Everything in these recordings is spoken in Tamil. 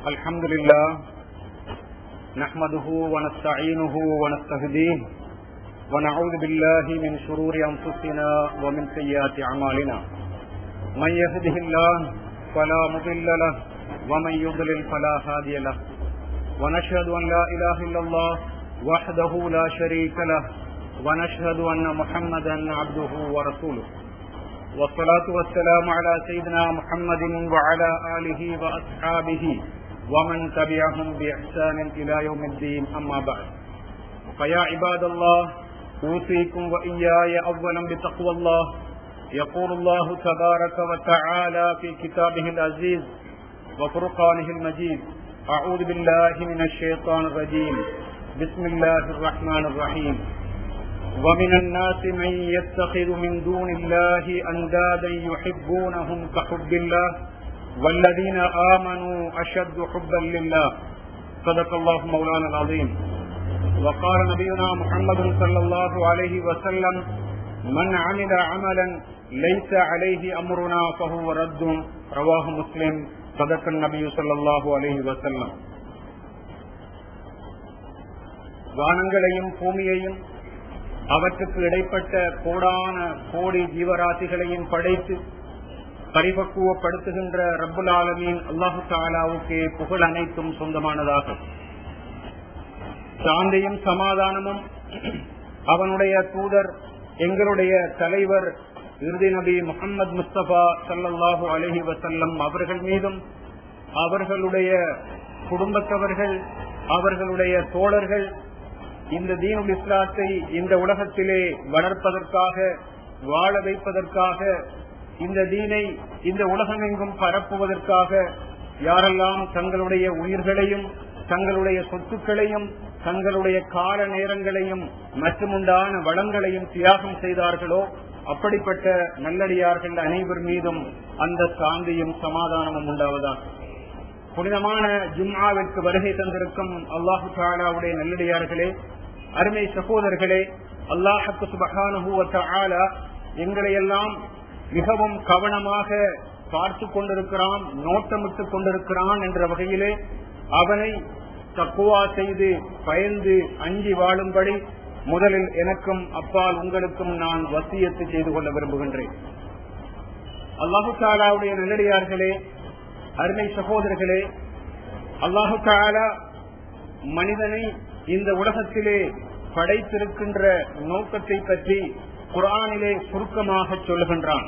الحمد لله نحمده ونستعينه ونستهديه ونعوذ بالله من شرور أنفسنا ومن سيئات أعمالنا من يهده الله فلا مضل له ومن يضلل فلا هادي له ونشهد أن لا إله إلا الله وحده لا شريك له ونشهد أن محمدا عبده ورسوله والصلاة والسلام على سيدنا محمد وعلى آله وأصحابه ومن تبعهم بإحسان إلى يوم الدين أما بعد فيا عباد الله أوصيكم وإياي أولا بتقوى الله يقول الله تبارك وتعالى في كتابه العزيز وفرقانه المجيد أعوذ بالله من الشيطان الرجيم بسم الله الرحمن الرحيم ومن الناس من يتخذ من دون الله أندادا يحبونهم كحب الله والذين آمنوا أشد حبا لله صدق الله مولانا العظيم وقال نبينا محمد صلى الله عليه وسلم من عمل عملا ليس عليه أمرنا فهو رد رواه مسلم صدق النبي صلى الله عليه وسلم வானங்களையும் பூமியையும் அவற்றுக்கு இடைப்பட்ட கோடான கோடி ஜீவராசிகளையும் படைத்து பரிபக்குவப்படுத்துகின்ற ரப்புல் ஆலமீன் அல்லாஹு தாலாவுக்கு புகழ் அனைத்தும் சொந்தமானதாகும் சாந்தியும் சமாதானமும் அவனுடைய தூதர் எங்களுடைய தலைவர் இறுதி நபி முகமது முஸ்தபா சல்லாஹூ அலஹி வசல்லம் அவர்கள் மீதும் அவர்களுடைய குடும்பத்தவர்கள் அவர்களுடைய தோழர்கள் இந்த தீனுல் இஸ்லாத்தை இந்த உலகத்திலே வளர்ப்பதற்காக வாழ வைப்பதற்காக இந்த தீனை இந்த உலகமெங்கும் பரப்புவதற்காக யாரெல்லாம் தங்களுடைய உயிர்களையும் தங்களுடைய சொத்துக்களையும் தங்களுடைய கால நேரங்களையும் மற்றுமுண்டான வளங்களையும் தியாகம் செய்தார்களோ அப்படிப்பட்ட நல்லடியார்கள் அனைவர் மீதும் அந்த சாந்தியும் சமாதானமும் உண்டாவதாக புனிதமான ஜும்மாவிற்கு வருகை தந்திருக்கும் அல்லாஹு தாலாவுடைய நல்லடியார்களே அருமை சகோதரர்களே அல்லாஹுக்கு சுபகானுவ எங்களை எல்லாம் மிகவும் கவனமாக பார்த்து கொண்டிருக்கிறான் நோட்டமிட்டுக் கொண்டிருக்கிறான் என்ற வகையிலே அவனை தக்குவா செய்து பயந்து அஞ்சி வாழும்படி முதலில் எனக்கும் அப்பால் உங்களுக்கும் நான் வசியத்து செய்து கொள்ள விரும்புகின்றேன் அல்லாஹு தாலாவுடைய நல்லடியார்களே அருமை சகோதரர்களே அல்லாஹு தாலா மனிதனை இந்த உலகத்திலே படைத்திருக்கின்ற நோக்கத்தை பற்றி குரானிலே சுருக்கமாக சொல்லுகின்றான்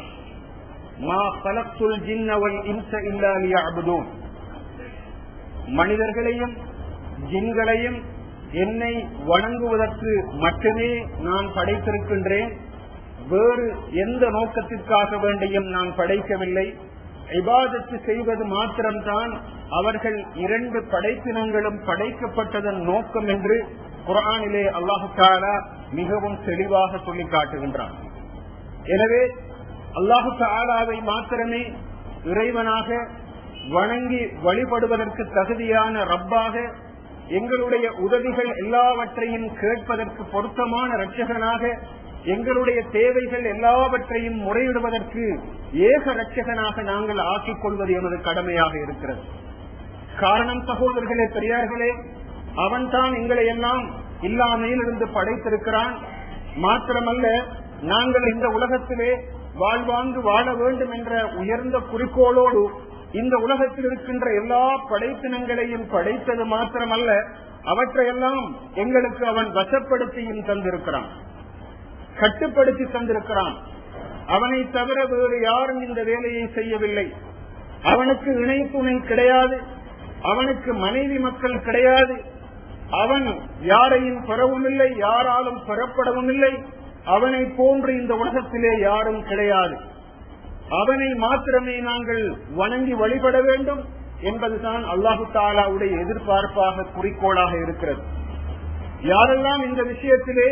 மனிதர்களையும் ஜின்களையும் என்னை வணங்குவதற்கு மட்டுமே நான் படைத்திருக்கின்றேன் வேறு எந்த நோக்கத்திற்காக வேண்டியும் நான் படைக்கவில்லை இபாதத்து செய்வது மாத்திரம்தான் அவர்கள் இரண்டு படைப்பினங்களும் படைக்கப்பட்டதன் நோக்கம் என்று குரானிலே அல்லாஹு தாலா மிகவும் தெளிவாக சொல்லி காட்டுகின்றான் எனவே அல்லாஹு தாலாவை மாத்திரமே இறைவனாக வணங்கி வழிபடுவதற்கு தகுதியான ரப்பாக எங்களுடைய உதவிகள் எல்லாவற்றையும் கேட்பதற்கு பொருத்தமான ரட்சகனாக எங்களுடைய தேவைகள் எல்லாவற்றையும் முறையிடுவதற்கு ஏக ரட்சகனாக நாங்கள் ஆக்கிக் கொள்வது எமது கடமையாக இருக்கிறது காரணம் சகோதரர்களே பெரியார்களே அவன்தான் எங்களை எல்லாம் இல்லாமையிலிருந்து படைத்திருக்கிறான் மாத்திரமல்ல நாங்கள் இந்த உலகத்திலே வாழ்வாங்கு வாழ வேண்டும் என்ற உயர்ந்த குறிக்கோளோடு இந்த உலகத்தில் இருக்கின்ற எல்லா படைப்பினங்களையும் படைத்தது மாத்திரமல்ல அவற்றையெல்லாம் எங்களுக்கு அவன் வசப்படுத்தியும் தந்திருக்கிறான் கட்டுப்படுத்தி தந்திருக்கிறான் அவனை தவிர வேறு யாரும் இந்த வேலையை செய்யவில்லை அவனுக்கு இணை துணை கிடையாது அவனுக்கு மனைவி மக்கள் கிடையாது அவன் யாரையும் பெறவும் இல்லை யாராலும் பெறப்படவும் இல்லை அவனை போன்று இந்த உலகத்திலே யாரும் கிடையாது அவனை மாத்திரமே நாங்கள் வணங்கி வழிபட வேண்டும் என்பதுதான் அல்லாஹு தாலாவுடைய எதிர்பார்ப்பாக குறிக்கோளாக இருக்கிறது யாரெல்லாம் இந்த விஷயத்திலே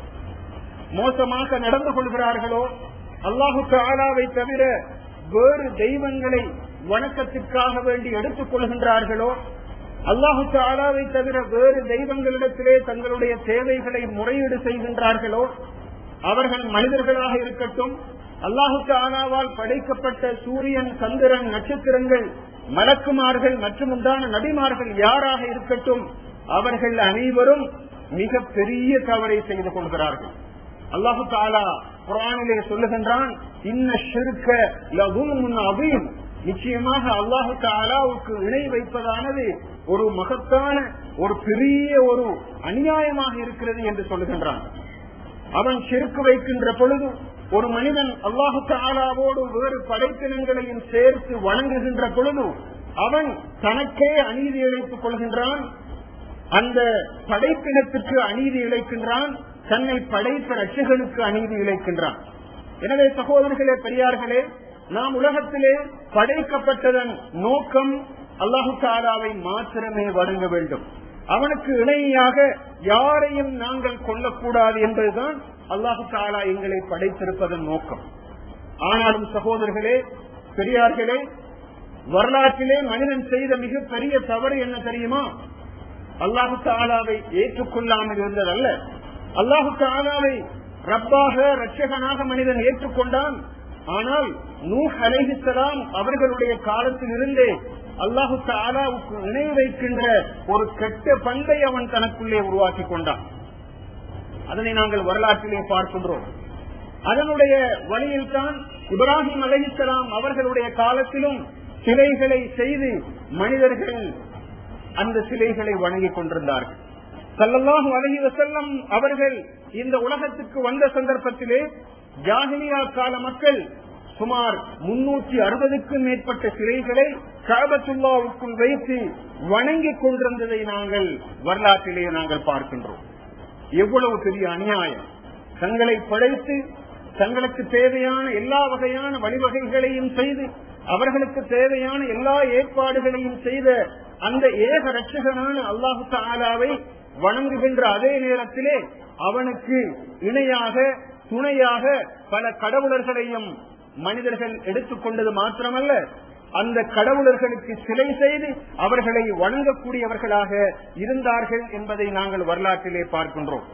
மோசமாக நடந்து கொள்கிறார்களோ அல்லாஹு தாலாவை தவிர வேறு தெய்வங்களை வணக்கத்திற்காக வேண்டி எடுத்துக் கொள்கின்றார்களோ அல்லாஹு தாலாவை தவிர வேறு தெய்வங்களிடத்திலே தங்களுடைய தேவைகளை முறையீடு செய்கின்றார்களோ அவர்கள் மனிதர்களாக இருக்கட்டும் அல்லாஹு தாலாவால் படைக்கப்பட்ட சூரியன் சந்திரன் நட்சத்திரங்கள் மலக்குமார்கள் மற்றும் உண்டான நபிமார்கள் யாராக இருக்கட்டும் அவர்கள் அனைவரும் மிக பெரிய தவறை செய்து கொள்கிறார்கள் அல்லாஹு தாலா குரானிலே சொல்லுகின்றான் இன்ன ஷிருக்க லகுன் அபீம் நிச்சயமாக அல்லாஹு தாலாவுக்கு இணை வைப்பதானது ஒரு மகத்தான ஒரு பெரிய ஒரு அநியாயமாக இருக்கிறது என்று சொல்லுகின்றான் அவன் செருக்கு வைக்கின்ற பொழுது ஒரு மனிதன் அல்லாஹு தாலாவோடு வேறு படைப்பினங்களையும் சேர்த்து வணங்குகின்ற பொழுது அவன் தனக்கே அநீதி இழைத்துக் கொள்கின்றான் அந்த படைப்பினத்திற்கு அநீதி இழைக்கின்றான் தன்னை படைத்த ரட்சகனுக்கு அநீதி இழைக்கின்றான் எனவே சகோதரர்களே பெரியார்களே நாம் உலகத்திலே படைக்கப்பட்டதன் நோக்கம் அல்லாஹு தாலாவை மாத்திரமே வணங்க வேண்டும் அவனுக்கு இணையாக யாரையும் நாங்கள் கொல்லக்கூடாது என்பதுதான் அல்லாஹு தாலா எங்களை படைத்திருப்பதன் நோக்கம் ஆனாலும் சகோதரர்களே பெரியார்களே வரலாற்றிலே மனிதன் செய்த மிகப்பெரிய தவறு என்ன தெரியுமா அல்லாஹு தாலாவை ஏற்றுக்கொள்ளாமல் இருந்ததல்ல அல்லாஹு தாலாவை ரப்பாக ரட்சகனாக மனிதன் ஏற்றுக்கொண்டான் ஆனால் நூஹ் அலைஹிஸ்லாம் அவர்களுடைய காலத்தில் இருந்தே அல்லாஹு தாலாவுக்கு இணை வைக்கின்ற ஒரு கெட்ட பண்பை அவன் தனக்குள்ளே உருவாக்கி கொண்டான் அதனை நாங்கள் வரலாற்றிலே பார்க்கின்றோம் அதனுடைய வழியில் தான் இப்ராஹிம் அலைஹிஸ்லாம் அவர்களுடைய காலத்திலும் சிலைகளை செய்து மனிதர்கள் அந்த சிலைகளை வணங்கிக் கொண்டிருந்தார்கள் சல்லல்லாஹு அலஹி வசல்லம் அவர்கள் இந்த உலகத்துக்கு வந்த சந்தர்ப்பத்திலே ஜாகிலியா கால மக்கள் சுமார் முன்னூற்றி அறுபதுக்கும் மேற்பட்ட சிலைகளை கழபத்துல்லாவுக்குள் வைத்து வணங்கிக் கொண்டிருந்ததை நாங்கள் வரலாற்றிலே நாங்கள் பார்க்கின்றோம் எவ்வளவு பெரிய அநியாயம் தங்களை படைத்து தங்களுக்கு தேவையான எல்லா வகையான வழிவகைகளையும் செய்து அவர்களுக்கு தேவையான எல்லா ஏற்பாடுகளையும் செய்த அந்த ஏக ரட்சகனான அல்லாஹு தாலாவை வணங்குகின்ற அதே நேரத்திலே அவனுக்கு இணையாக துணையாக பல கடவுளர்களையும் மனிதர்கள் எடுத்துக்கொண்டது மாத்திரமல்ல அந்த கடவுளர்களுக்கு சிலை செய்து அவர்களை வணங்கக்கூடியவர்களாக இருந்தார்கள் என்பதை நாங்கள் வரலாற்றிலே பார்க்கின்றோம்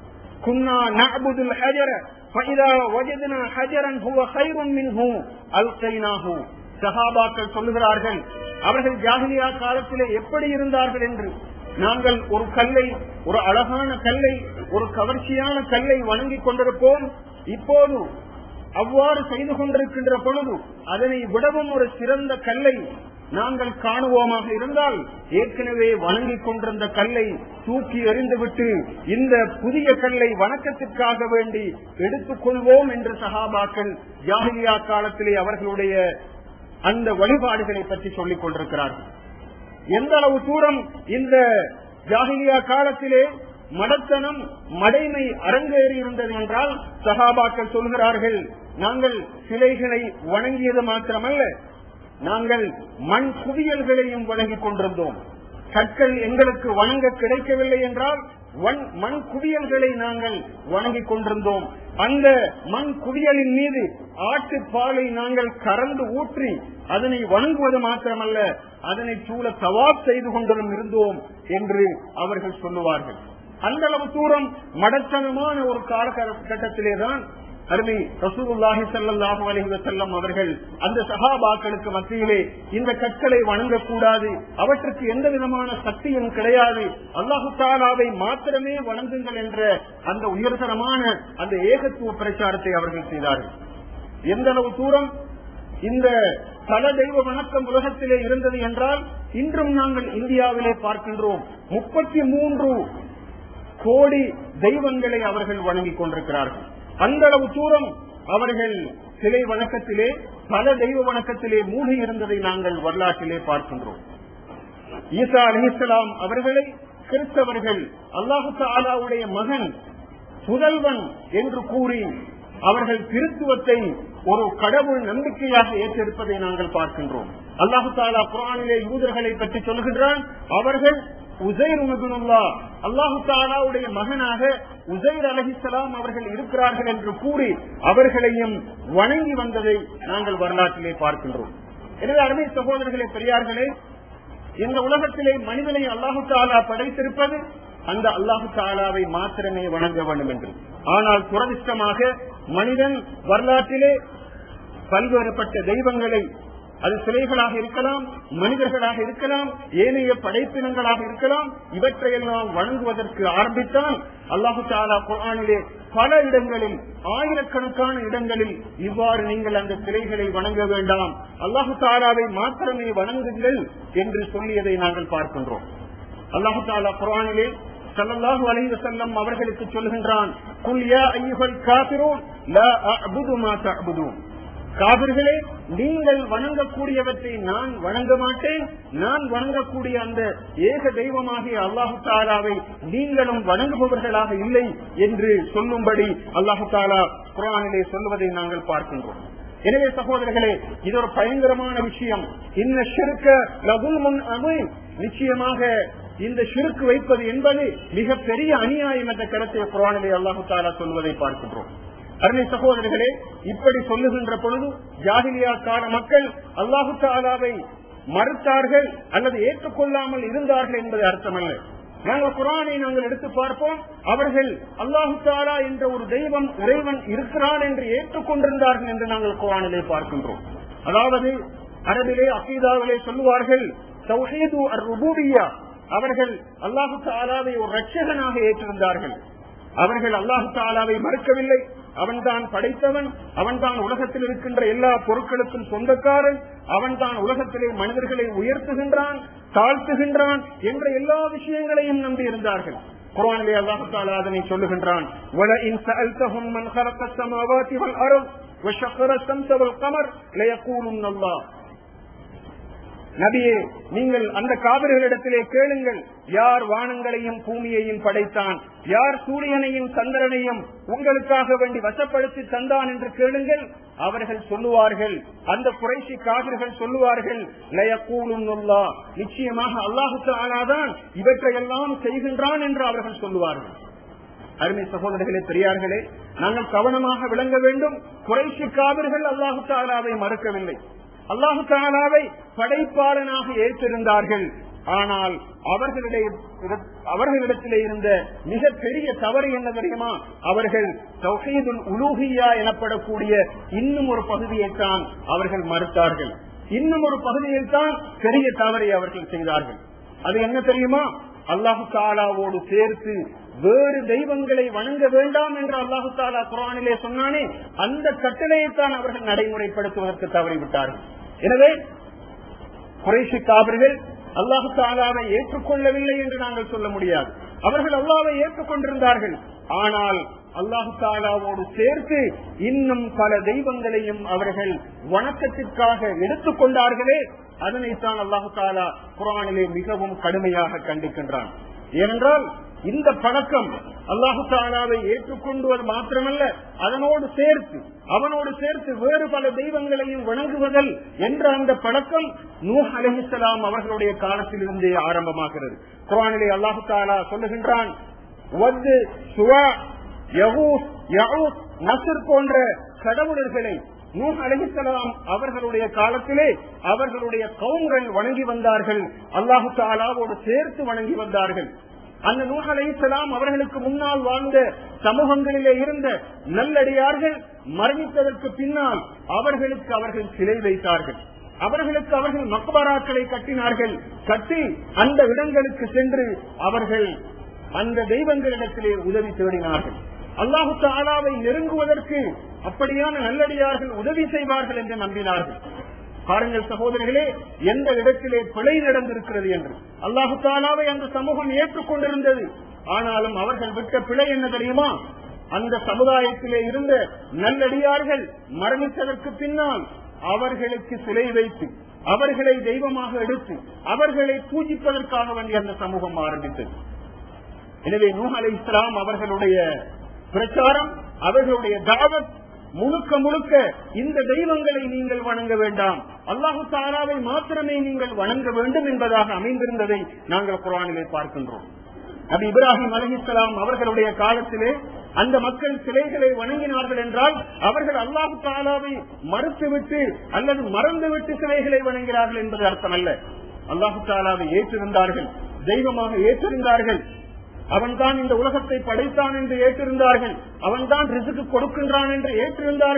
குன்னா நஅபுதுல் ஹஜர ஃபைதா வஜத்னா ஹஜரன் ஹுவ கைருன் மின்ஹு அல்கைனாஹு சஹாபாக்கள் சொல்லுகிறார்கள் அவர்கள் ஜாகிலியா காலத்திலே எப்படி இருந்தார்கள் என்று நாங்கள் ஒரு கல்லை ஒரு அழகான கல்லை ஒரு கவர்ச்சியான கல்லை வணங்கிக் கொண்டிருப்போம் இப்போது அவ்வாறு செய்து கொண்டிருக்கின்ற பொழுது அதனை விடவும் ஒரு சிறந்த கல்லை நாங்கள் காணுவோமாக இருந்தால் ஏற்கனவே வணங்கிக் கொண்டிருந்த கல்லை தூக்கி எறிந்துவிட்டு இந்த புதிய கல்லை வணக்கத்திற்காக வேண்டி எடுத்துக் கொள்வோம் என்று சகாபாக்கள் ஜாகிலியா காலத்திலே அவர்களுடைய அந்த வழிபாடுகளை பற்றி சொல்லிக் கொண்டிருக்கிறார்கள் எந்த அளவு தூரம் இந்த ஜாகிலியா காலத்திலே மடத்தனம் மடைமை அரங்கேறி இருந்தது என்றால் சகாபாக்கள் சொல்கிறார்கள் நாங்கள் சிலைகளை வணங்கியது மாத்திரமல்ல நாங்கள் மண் குவியல்களையும் வழங்கிக் கொண்டிருந்தோம் கற்கள் எங்களுக்கு வணங்க கிடைக்கவில்லை என்றால் மண் குவியல்களை நாங்கள் வணங்கிக் கொண்டிருந்தோம் அந்த மண் குவியலின் மீது ஆட்டு பாலை நாங்கள் கறந்து ஊற்றி அதனை வணங்குவது மாத்திரமல்ல அதனை சூழ சவாப் செய்து கொண்டும் இருந்தோம் என்று அவர்கள் சொல்லுவார்கள் அந்த அளவு தூரம் மடத்தனமான ஒரு காலகட்டத்திலேதான் அருமை ரசூலுல்லாஹி ஸல்லல்லாஹு அலைஹி வஸல்லம் அவர்கள் அந்த சஹாபாக்களுக்கு மத்தியிலே இந்த கற்களை வணங்கக்கூடாது அவற்றுக்கு எந்த விதமான சக்தியும் கிடையாது அல்லாஹு தாலாவை மாத்திரமே வணங்குங்கள் என்ற அந்த உயர்தரமான அந்த ஏகத்துவ பிரச்சாரத்தை அவர்கள் செய்தார்கள் எந்த அளவு தூரம் இந்த பல தெய்வ வணக்கம் உலகத்திலே இருந்தது என்றால் இன்றும் நாங்கள் இந்தியாவிலே பார்க்கின்றோம் முப்பத்தி மூன்று கோடி தெய்வங்களை அவர்கள் வணங்கிக் கொண்டிருக்கிறார்கள் அந்த அளவு தூரம் அவர்கள் சிலை வணக்கத்திலே பல தெய்வ வணக்கத்திலே மூழ்கி இருந்ததை நாங்கள் வரலாற்றிலே பார்க்கின்றோம் ஈசா அலிஸ்லாம் அவர்களை கிறிஸ்தவர்கள் அல்லாஹு தாலாவுடைய மகன் புதல்வன் என்று கூறி அவர்கள் திருத்துவத்தை ஒரு கடவுள் நம்பிக்கையாக ஏற்றிருப்பதை நாங்கள் பார்க்கின்றோம் அல்லாஹு தாலா குரானிலே யூதர்களை பற்றி சொல்கின்றான் அவர்கள் உசைர் உமதுல்லா அல்லாஹு தாலாவுடைய மகனாக உசைர் அலஹிசலாம் அவர்கள் இருக்கிறார்கள் என்று கூறி அவர்களையும் வணங்கி வந்ததை நாங்கள் வரலாற்றிலே பார்க்கின்றோம் எனவே அருமை சகோதரர்களே பெரியார்களே இந்த உலகத்திலே மனிதனை அல்லாஹு தாலா படைத்திருப்பது அந்த அல்லாஹு தாலாவை மாத்திரமே வணங்க வேண்டும் என்று ஆனால் துரதிஷ்டமாக மனிதன் வரலாற்றிலே பல்வேறுபட்ட தெய்வங்களை அது சிலைகளாக இருக்கலாம் மனிதர்களாக இருக்கலாம் ஏனைய படைப்பினங்களாக இருக்கலாம் இவற்றையெல்லாம் வணங்குவதற்கு ஆரம்பித்தால் அல்லாஹு தாலா குரானிலே பல இடங்களில் ஆயிரக்கணக்கான இடங்களில் இவ்வாறு நீங்கள் அந்த சிலைகளை வணங்க வேண்டாம் அல்லாஹு தாலாவை மாத்திரமே வணங்குங்கள் என்று சொல்லியதை நாங்கள் பார்க்கின்றோம் அல்லாஹு தாலா குரானிலே சல்லல்லாஹு அலைஹி வஸல்லம் அவர்களுக்கு சொல்கின்றான் குல் யா அய்யுஹல் காஃபிரூன் லா அஅபுது மா தஅபுதூன் காபிர்களே நீங்கள் வணங்கக்கூடியவற்றை நான் வணங்க மாட்டேன் நான் வணங்கக்கூடிய அந்த ஏக தெய்வமாகிய அல்லாஹு தாலாவை நீங்களும் வணங்குபவர்களாக இல்லை என்று சொல்லும்படி அல்லாஹு தாலா குரானிலே சொல்லுவதை நாங்கள் பார்க்கின்றோம் எனவே சகோதரர்களே இது ஒரு பயங்கரமான விஷயம் இந்த ஷிருக்க லகுல் முன் அமை நிச்சயமாக இந்த ஷிருக்கு வைப்பது என்பது மிக பெரிய அநியாயம் என்ற கருத்தை குரானிலே அல்லாஹு தாலா சொல்வதை பார்க்கின்றோம் அருமை சகோதரர்களே இப்படி சொல்லுகின்ற பொழுது ஜாகிலியா கால மக்கள் அல்லாஹு தாலாவை மறுத்தார்கள் அல்லது ஏற்றுக்கொள்ளாமல் இருந்தார்கள் என்பது அர்த்தமல்ல நாங்கள் குரானை நாங்கள் எடுத்து பார்ப்போம் அவர்கள் அல்லாஹு தாலா என்ற ஒரு தெய்வம் இறைவன் இருக்கிறான் என்று ஏற்றுக்கொண்டிருந்தார்கள் என்று நாங்கள் குரானிலே பார்க்கின்றோம் அதாவது அரபிலே அகீதாவிலே சொல்லுவார்கள் தௌஹீது அர்-ருபூபிய்யா அவர்கள் அல்லாஹு தாலாவை ஒரு ரட்சகனாக ஏற்றிருந்தார்கள் அவர்கள் அல்லாஹு தாலாவை மறுக்கவில்லை அவன்தான் படைத்தவன் அவன்தான் உலகத்தில் இருக்கின்ற எல்லா பொருட்களுக்கும் சொந்தக்காரன் அவன்தான் உலகத்திலே மனிதர்களை உயர்த்துகின்றான் தாழ்த்துகின்றான் என்ற எல்லா விஷயங்களையும் நம்பி இருந்தார்கள் குரானிலே அல்லாஹு தாலா அதனை சொல்லுகின்றான் وَلَئِنْ سَأَلْتَهُمْ مَنْ خَلَقَ السَّمَاوَاتِ وَالْأَرْضِ وَشَقَّرَ الشَّمْسَ وَالْقَمَرَ لَيَقُولُنَّ اللَّهُ நபியே நீங்கள் அந்த காவிரிகளிடத்திலே கேளுங்கள் யார் வானங்களையும் பூமியையும் படைத்தான் யார் சூரியனையும் சந்திரனையும் உங்களுக்காக வேண்டி வசப்படுத்தி தந்தான் என்று கேளுங்கள் அவர்கள் சொல்லுவார்கள் அந்த குறைசி காவிர்கள் சொல்லுவார்கள் லயக்கூலுல்லா நிச்சயமாக அல்லாஹு ஆனாதான் இவற்றையெல்லாம் செய்கின்றான் என்று அவர்கள் சொல்லுவார்கள் அருமை சகோதரர்களே பெரியார்களே நாங்கள் கவனமாக விளங்க வேண்டும் குறைசி காவிர்கள் அல்லாஹு தாலாவை மறுக்கவில்லை அல்லாஹு தாலாவை படைப்பாளனாக ஏற்றிருந்தார்கள் ஆனால் அவர்களிடையே அவர்களிடத்திலே இருந்த மிக பெரிய தவறு என்ன தெரியுமா அவர்கள் தௌஹீதுல் உலூஹியா எனப்படக்கூடிய இன்னும் ஒரு பகுதியைத்தான் அவர்கள் மறுத்தார்கள் இன்னும் ஒரு பகுதியில் தான் பெரிய தவறை அவர்கள் செய்தார்கள் அது என்ன தெரியுமா அல்லாஹு தாலாவோடு சேர்த்து வேறு தெய்வங்களை வணங்க வேண்டாம் என்று அல்லாஹு தாலா குரானிலே சொன்னானே அந்த கட்டளையைத்தான் அவர்கள் நடைமுறைப்படுத்துவதற்கு தவறிவிட்டார்கள் எனவே குறைசி காவிர்கள் அல்லாஹு தாலாவை ஏற்றுக்கொள்ளவில்லை என்று நாங்கள் சொல்ல முடியாது அவர்கள் அல்லாவை ஏற்றுக்கொண்டிருந்தார்கள் ஆனால் அல்லாஹு தாலாவோடு சேர்த்து இன்னும் பல தெய்வங்களையும் அவர்கள் வணக்கத்திற்காக எடுத்துக் கொண்டார்களே அதனைத்தான் அல்லாஹு தாலா குரானிலே மிகவும் கடுமையாக கண்டிக்கின்றான் ஏனென்றால் இந்த பழக்கம் அல்லாஹு தாலாவை ஏற்றுக்கொண்டுவது மாத்திரமல்ல அதனோடு சேர்த்து அவனோடு சேர்த்து வேறு பல தெய்வங்களையும் வணங்குவதல் என்ற அந்த பழக்கம் நூஹ் அலிஹலாம் அவர்களுடைய காலத்தில் இருந்தே ஆரம்பமாகிறது குரானிலே அல்லாஹு தாலா சொல்லுகின்றான் நசர் போன்ற கடவுளர்களை நூஹ் அலிஹலாம் அவர்களுடைய காலத்திலே அவர்களுடைய கவுங்கள் வணங்கி வந்தார்கள் அல்லாஹு தாலாவோடு சேர்த்து வணங்கி வந்தார்கள் அந்த நூஹ் அலைசலாம் அவர்களுக்கு முன்னால் வாழ்ந்த சமூகங்களிலே இருந்த நல்லடியார்கள் மரணித்ததற்கு பின்னால் அவர்களுக்கு அவர்கள் சிலை வைத்தார்கள் அவர்களுக்கு அவர்கள் மக்பராக்களை கட்டினார்கள் கட்டி அந்த இடங்களுக்கு சென்று அவர்கள் அந்த தெய்வங்களிடத்திலே உதவி தேடினார்கள் அல்லாஹு தாலாவை நெருங்குவதற்கு அப்படியான நல்லடியார்கள் உதவி செய்வார்கள் என்று நம்பினார்கள் பாருங்கள் சகோதரர்களே எந்த இடத்திலே பிழை நடந்திருக்கிறது என்று அல்லாஹு தாலாவை அந்த சமூகம் ஏற்றுக்கொண்டிருந்தது ஆனாலும் அவர்கள் விட்ட பிழை என்ன தெரியுமா அந்த சமுதாயத்திலே இருந்த நல்லடியார்கள் மரணித்ததற்கு பின்னால் அவர்களுக்கு சிலை வைத்து அவர்களை தெய்வமாக எடுத்து அவர்களை பூஜிப்பதற்காக வேண்டிய அந்த சமூகம் ஆரம்பித்தது எனவே நூஹ் அலை இஸ்லாம் அவர்களுடைய பிரச்சாரம் அவர்களுடைய தாவத் முழுக்க முழுக்க இந்த தெய்வங்களை நீங்கள் வணங்க வேண்டாம் அல்லாஹு தாலாவை மாத்திரமே நீங்கள் வணங்க வேண்டும் என்பதாக அமைந்திருந்ததை நாங்கள் குரானிலே பார்க்கின்றோம் அது இப்ராஹிம் அலிஹிஸ்லாம் அவர்களுடைய காலத்திலே அந்த மக்கள் சிலைகளை வணங்கினார்கள் என்றால் அவர்கள் அல்லாஹு தாலாவை மறுத்துவிட்டு அல்லது மறந்துவிட்டு சிலைகளை வணங்கினார்கள் என்பது அர்த்தம் அல்ல அல்லாஹு தாலாவை ஏற்றிருந்தார்கள் தெய்வமாக ஏற்றிருந்தார்கள் அவன்தான் இந்த உலகத்தை படைத்தான் என்று ஏற்றிருந்தார்கள் அவன்தான் ரிசுக்கு கொடுக்கின்றான் என்று ஏற்றிருந்தார்கள்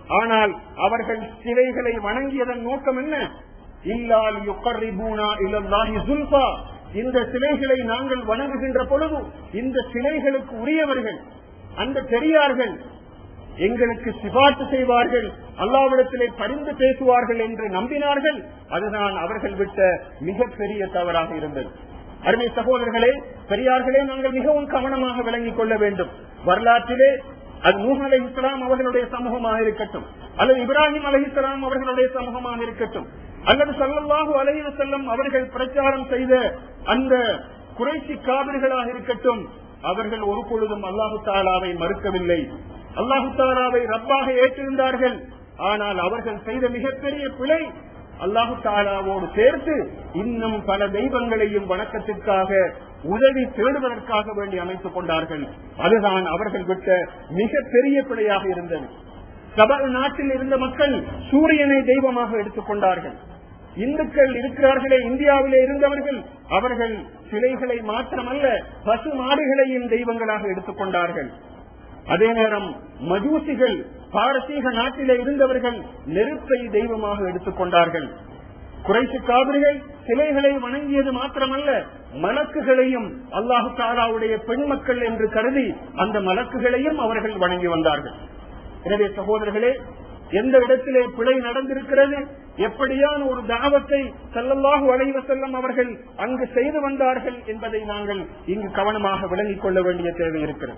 ஆனால் அவர்கள் சிலைகளை வணங்கியதன் நோக்கம் என்ன இல்லால் யுக்கர்ரிபூனா இல்லல்லாஹி சுல்பா இந்த சிலைகளை நாங்கள் வணங்குகின்ற பொழுது இந்த சிலைகளுக்கு உரியவர்கள் அந்த பெரியார்கள் எங்களுக்கு சிபார்த்து செய்வார்கள் அல்லாவிடத்திலே பரிந்து பேசுவார்கள் என்று நம்பினார்கள் அதுதான் அவர்கள் விட்ட மிகப்பெரிய தவறாக இருந்தது அருமை சகோதரர்களே பெரியார்களே நாங்கள் மிகவும் கவனமாக விளங்கிக் கொள்ள வேண்டும் வரலாற்றிலே அது நூஹ் அலை இஸ்லாம் அவர்களுடைய சமூகமாக இருக்கட்டும் அல்லது இப்ராஹிம் அலை இஸ்லாம் அவர்களுடைய சமூகமாக இருக்கட்டும் அல்லது சல்லல்லாஹு அலைஹி வஸல்லம் அவர்கள் பிரச்சாரம் செய்த அந்த குறைசி காவிர்களாக இருக்கட்டும் அவர்கள் ஒரு பொழுதும் அல்லாஹு தாலாவை மறுக்கவில்லை அல்லாஹு தாலாவை ரப்பாக ஏற்றிருந்தார்கள் ஆனால் அவர்கள் செய்த மிகப்பெரிய பிழை அல்லாஹு தாலாவோடு சேர்த்து இன்னும் பல தெய்வங்களையும் வணக்கத்திற்காக உதவி தேடுவதற்காக வேண்டி அமைத்துக் கொண்டார்கள் அதுதான் அவர்கள் விட்ட மிகப்பெரிய பிழையாக இருந்தது சபா நாட்டில் இருந்த மக்கள் சூரியனை தெய்வமாக எடுத்துக் கொண்டார்கள் இந்துக்கள் இருக்கிறார்களே இந்தியாவிலே இருந்தவர்கள் அவர்கள் சிலைகளை மாத்திரமல்ல பசு மாடுகளையும் தெய்வங்களாக எடுத்துக் கொண்டார்கள் அதே நேரம் மஜூசிகள் பாரசீக நாட்டிலே இருந்தவர்கள் நெருப்பை தெய்வமாக எடுத்துக் கொண்டார்கள் குறைசி காவிரிகள் சிலைகளை வணங்கியது மாத்திரமல்ல மலக்குகளையும் அல்லாஹு தாலாவுடைய பெண் மக்கள் என்று கருதி அந்த மலக்குகளையும் அவர்கள் வணங்கி வந்தார்கள் எனவே சகோதரர்களே எந்த இடத்திலே பிழை நடந்திருக்கிறது எப்படியான ஒரு தாவத்தை செல்லல்லாஹு அலைவ செல்லம் அவர்கள் அங்கு செய்து வந்தார்கள் என்பதை நாங்கள் இங்கு கவனமாக விளங்கிக் கொள்ள வேண்டிய தேவை இருக்கிறது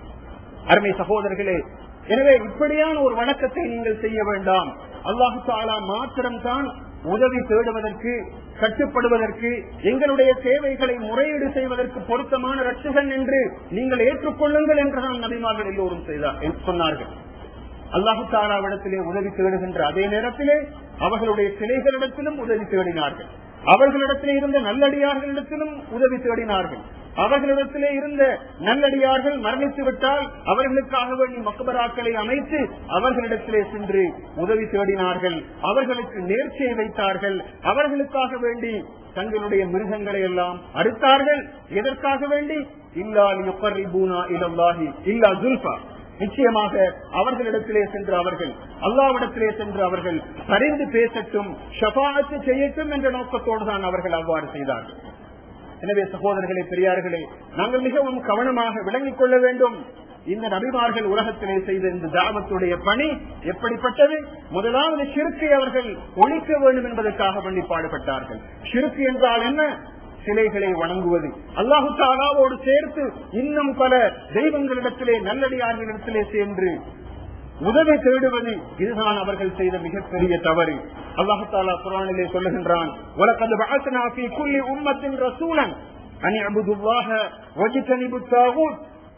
அருமை சகோதரர்களே எனவே இப்படியான ஒரு வணக்கத்தை நீங்கள் செய்ய வேண்டாம் அல்லாஹு தாலா மாத்திரம்தான் உதவி தேடுவதற்கு கட்டுப்படுவதற்கு எங்களுடைய தேவைகளை முறையீடு செய்வதற்கு பொருத்தமான ரட்சகன் என்று நீங்கள் ஏற்றுக்கொள்ளுங்கள் என்றுதான் நபிமார்கள் எல்லோரும் செய்தார் சொன்னார்கள் அல்லாஹு தாலாவிடத்திலே உதவி தேடுகின்ற அதே நேரத்திலே அவர்களுடைய சிலைகளிடத்திலும் உதவி தேடினார்கள் அவர்களிடத்திலே இருந்த நல்லடியார்களிடத்திலும் உதவி தேடினார்கள் அவர்களிடத்திலே இருந்த நல்லடியார்கள் மரணித்து விட்டால் அவர்களுக்காக வேண்டி மக்கபராக்களை அமைத்து அவர்களிடத்திலே சென்று உதவி தேடினார்கள் அவர்களுக்கு நேர்ச்சியை வைத்தார்கள் அவர்களுக்காக வேண்டி தங்களுடைய மிருகங்களை எல்லாம் அறுத்தார்கள் எதற்காக வேண்டி இல்லால் யுக்கர்ரிபூனா இலல்லாஹி இல்லா ஜுல்பா நிச்சயமாக அவர்களிடத்திலே சென்று அவர்கள் அல்லாவிடத்திலே சென்று அவர்கள் பரிந்து பேசட்டும் ஷபாத்து செய்யட்டும் என்ற நோக்கத்தோடு தான் அவர்கள் அவ்வாறு செய்தார்கள் எனவே சகோதரர்களே பெரியார்களே நாங்கள் மிகவும் கவனமாக விளங்கிக் கொள்ள வேண்டும் இந்த நபிமார்கள் உலகத்திலே செய்த இந்த தாவத்துடைய பணி எப்படிப்பட்டது முதலாவது சிறுக்கை அவர்கள் ஒழிக்க வேண்டும் என்பதற்காக வேண்டி பாடுபட்டார்கள் சிறுக்கு என்றால் என்ன சிலைகளை வணங்குவது அல்லாஹு தாலாவோடு சேர்த்து இன்னும் பல தெய்வங்களிடத்திலே நல்லடியார்களிடத்திலே சென்று உதவி தேடுவது இதுதான் அவர்கள் செய்த மிகப்பெரிய தவறு அல்லாஹு தாலா குரானிலே சொல்லுகின்றான் உலகது வாழ்க்கை குள்ளி உம்மத்தின் ரசூலன் அனி அபுதுல்லாக வஜித்தனிபு தாகூத்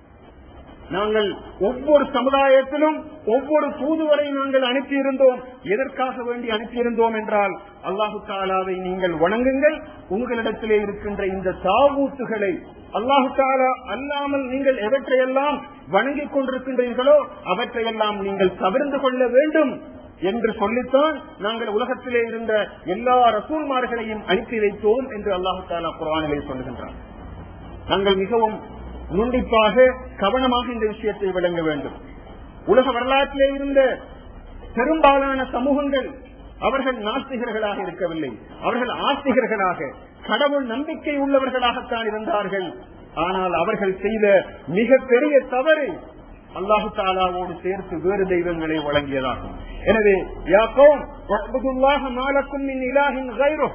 நாங்கள் ஒவ்வொரு சமுதாயத்திலும் ஒவ்வொரு தூதுவரை நாங்கள் அனுப்பியிருந்தோம் எதற்காக வேண்டி அனுப்பியிருந்தோம் என்றால் அல்லாஹு தாலாவை நீங்கள் வணங்குங்கள் உங்களிடத்திலே இருக்கின்ற இந்த தாவூத்துகளை அல்லாஹு தாலா அல்லாமல் நீங்கள் எவற்றையெல்லாம் வணங்கிக் கொண்டிருக்கின்றீர்களோ அவற்றையெல்லாம் நீங்கள் தவிர்ந்து கொள்ள வேண்டும் என்று சொல்லித்தான் நாங்கள் உலகத்திலே இருந்த எல்லா ரசூல்மார்களையும் அனுப்பி வைத்தோம் என்று அல்லாஹு தாலா குரானிலே சொல்லுகின்றார் நாங்கள் மிகவும் நுண்டிப்பாக கவனமாக இந்த விஷயத்தை விளங்க வேண்டும் உலக வரலாற்றிலே இருந்த பெரும்பாலான சமூகங்கள் அவர்கள் நாஸ்திகர்களாக இருக்கவில்லை அவர்கள் ஆஸ்திகர்களாக கடவுள் நம்பிக்கை உள்ளவர்களாகத்தான் இருந்தார்கள் ஆனால் அவர்கள் செய்த மிக பெரிய தவறு அல்லாஹு தாலாவோடு சேர்த்து வேறு தெய்வங்களை வழங்கியதாகும் எனவே யாக்கோம் மாலக்கும் இலாகின்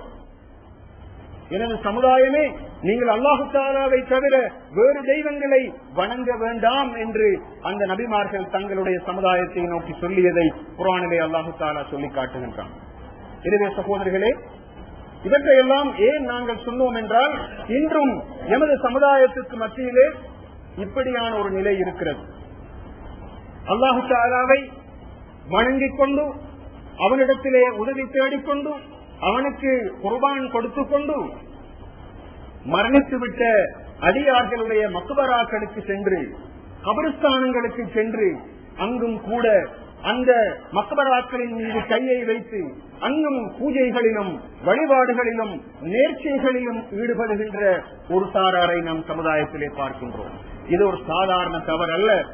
எனது சமுதாயமே நீங்கள் அல்லாஹு தாலாவை தவிர வேறு தெய்வங்களை வணங்க வேண்டாம் என்று அந்த நபிமார்கள் தங்களுடைய சமுதாயத்தை நோக்கி சொல்லியதை புராணிலே அல்லாஹு தாலா சொல்லி காட்டுகின்றான் எனவே சகோதரர்களே இவற்றையெல்லாம் ஏன் நாங்கள் சொன்னோம் என்றால் இன்றும் எமது சமுதாயத்துக்கு மத்தியிலே இப்படியான ஒரு நிலை இருக்கிறது அல்லாஹு தாலாவை வணங்கிக் கொண்டு அவனிடத்திலே உதவி தேடிக்கொண்டு அவனுக்கு குர்பான் கொடுத்து கொண்டு மரணித்துவிட்ட அடியார்களுடைய மக்குபராக்களுக்கு சென்று கபரிஸ்தானங்களுக்கு சென்று அங்கும் கூட அந்த மக்கபராக்களின் மீது கையை வைத்து அங்கும் பூஜைகளிலும் வழிபாடுகளிலும் நேர்ச்சைகளிலும் ஈடுபடுகின்ற ஒரு சாராரை நம் சமுதாயத்திலே பார்க்கின்றோம் இது ஒரு சாதாரண தவறு அல்ல